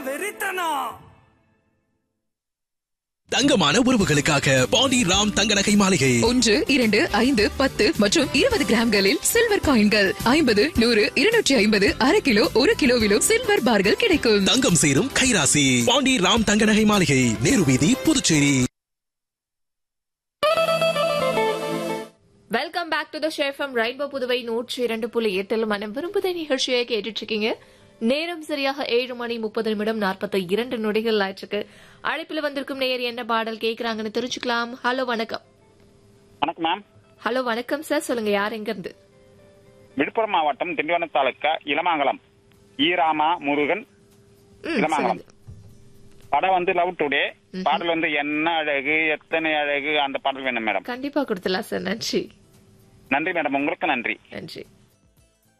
வெறித்தனம் தங்கமான உறவுகளுக்காக பாண்டி ராம் தங்க நகை மாளிகை ஒன்று இரண்டு ஐந்து பத்து மற்றும் இருபது கிராம்களில் சில்வர் காயின்கள் ஐம்பது நூறு இருநூற்றி ஐம்பது அரை கிலோ ஒரு கிலோவிலும் சில்வர் பார்கள் கிடைக்கும் தங்கம் சேரும் கைராசி பாண்டி ராம் தங்க நகை மாளிகை நேரு வீதி Puducherry welcome back to the ஷேஃபம் ரெயின்போ புதுவை நூற்றி இரண்டு புள்ளி எட்டில் மனம் விரும்புத நிகழ்ச்சியை கேட்டுட்டு இருக்கீங்க நேரம் சரியாக ஏழு மணி முப்பது நிமிடம் நாற்பத்தி இரண்டு நொடிகள் ஆயிற்றுக்கு அழைப்பில் வந்திருக்கும் நேயர் என்ன பாடல் கேக்குறாங்கன்னு தெரிஞ்சுக்கலாம் ஹலோ வணக்கம் வணக்கம் மேம் ஹலோ வணக்கம் சார் சொல்லுங்க யார் எங்க இருந்து விழுப்புரம் மாவட்டம் திண்டிவனம் தாலுக்கா இளமாங்கலம் ஈராமா முருகன் ம், இளமாங்கலம் சொல்லுங்க. படம் வந்து லவ் டுடே பாடல் வந்து என்ன அழகு எத்தனை அழகு அந்த பாடல் வேணும் மேடம் கண்டிப்பா கொடுத்துலாம் சார் நன்றி நன்றி மேடம் உங்களுக்கு நன்றி நன்றி